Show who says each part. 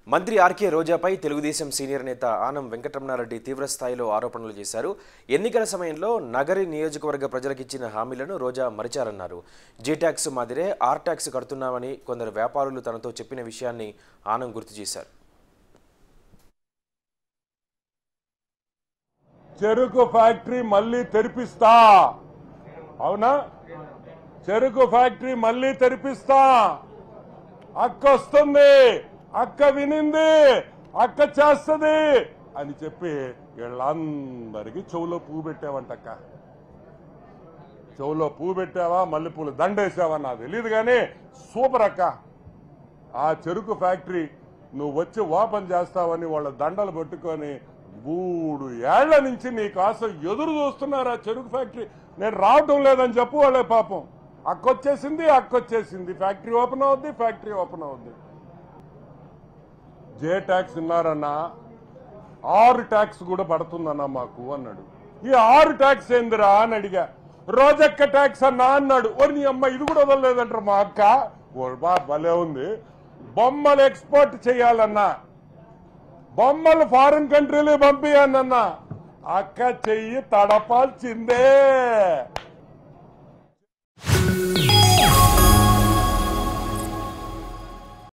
Speaker 1: మంత్రి RK రోజాపై Telugu Desam senior నేత ఆనం వెంకటరమణారెడ్డి తీవ్రస్థాయిలో ఆరోపణలు చేశారు ఎన్నికల సమయంలో నగరి నియోజకవర్గ ప్రజలకిచ్చిన హామీలను రోజా మరిచారన్నారు జీ ట్యాక్స్ మాదిరే ఆర్ ట్యాక్స్ కడుతున్నామని కొందరు వ్యాపారులు తనతో చెప్పిన విషయాన్ని ఆనం గుర్తు చేశారు
Speaker 2: చెరుకు ఫ్యాక్టరీ మళ్ళీ తెరిపిస్తా అవునా చెరుకు ఫ్యాక్టరీ మళ్ళీ తెరిపిస్తా అక్క వస్తుంది అక్క వినింది అక్క చేస్తుంది అని చెప్పి వీళ్ళందరికీ చెవులో పువ్వు పెట్టావంటక్క చెవులో పువ్వు పెట్టావా మల్లెపూలు దండేసావా నాకు తెలియదు కానీ సూపర్ అక్క ఆ చెరుకు ఫ్యాక్టరీ నువ్వు వచ్చి ఓపెన్ చేస్తావని వాళ్ళ దండలు పట్టుకొని మూడు ఏళ్ల నుంచి నీ కోసం ఎదురు చూస్తున్నారు ఆ చెరుకు ఫ్యాక్టరీ నేను రావటం లేదని చెప్పు వాళ్ళే పాపం అక్కొచ్చేసింది అక్కొచ్చేసింది ఫ్యాక్టరీ ఓపెన్ అవుద్ది ఫ్యాక్టరీ ఓపెన్ అవుద్ది జే ట్యాక్స్ విన్నారన్నా ఆరు ట్యాక్స్ కూడా పడుతుందన్నా మాకు అన్నాడు ఈ ఆరు ట్యాక్స్ ఏందిరా అని అడిగా రోజక్క ట్యాక్స్ అన్నా అన్నాడు ఓ నీ అమ్మ ఇది కూడా వదలలేదంటారు మా అక్క ఓ బా భలే ఉంది బొమ్మలు ఎక్స్పోర్ట్ చేయాలన్నా బొమ్మలు ఫారిన్ కంట్రీలు పంపించానన్నా అక్క చెయ్యి తడపాల్సిందే